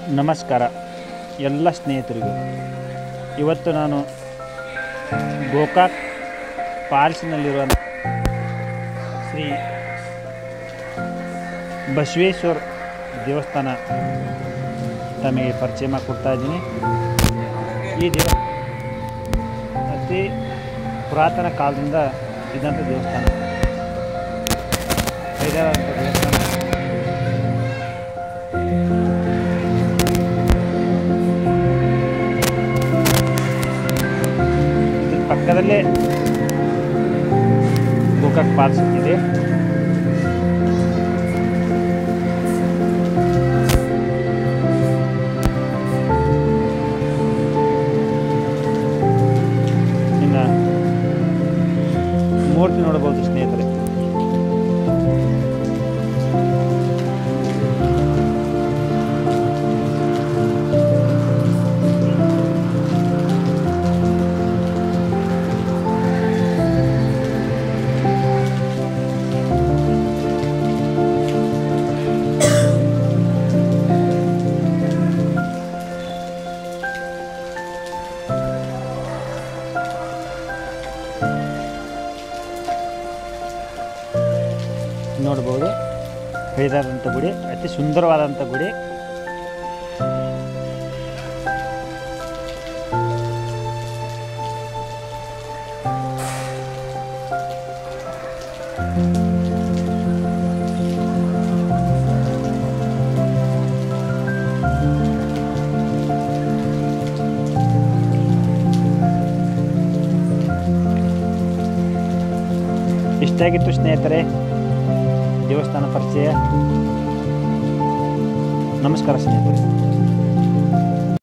ನಮಸ್ಕಾರ ಎಲ್ಲ ಸ್ನೇಹಿತರಿಗೂ ಇವತ್ತು ನಾನು ಗೋಕಾಕ್ ಫಾಲ್ಸ್ನಲ್ಲಿರುವ ಶ್ರೀ ಬಸವೇಶ್ವರ ದೇವಸ್ಥಾನ ತಮಗೆ ಪರಿಚಯ ಮಾಡಿಕೊಡ್ತಾ ಇದ್ದೀನಿ ಈ ದೇವ ಅತಿ ಪುರಾತನ ಕಾಲದಿಂದ ಇದ್ದಂಥ ದೇವಸ್ಥಾನ ಹೈದರಾಬಾದ್ ದೇವಸ್ಥಾನ ಇದ್ರ ಪಕ್ಕದಲ್ಲೇ ಗೋಕಾಕ್ ಫಾಲ್ಸ್ ಇದೆ ಇನ್ನು ಮೂರ್ತಿ ನೋಡಬಹುದು ಸ್ನೇಹಿತರೆ ನೋಡ್ಬೋದು ಹೈದಾದಂಥ ಗುಡಿ ಅತಿ ಸುಂದರವಾದಂಥ ಗುಡಿ ಇಷ್ಟಾಗಿತ್ತು ಸ್ನೇಹಿತರೆ ದೇವಸ್ಥಾನ ಪರಿಚಯ ನಮಸ್ಕಾರ ಸ್ನೇಹಿತರೆ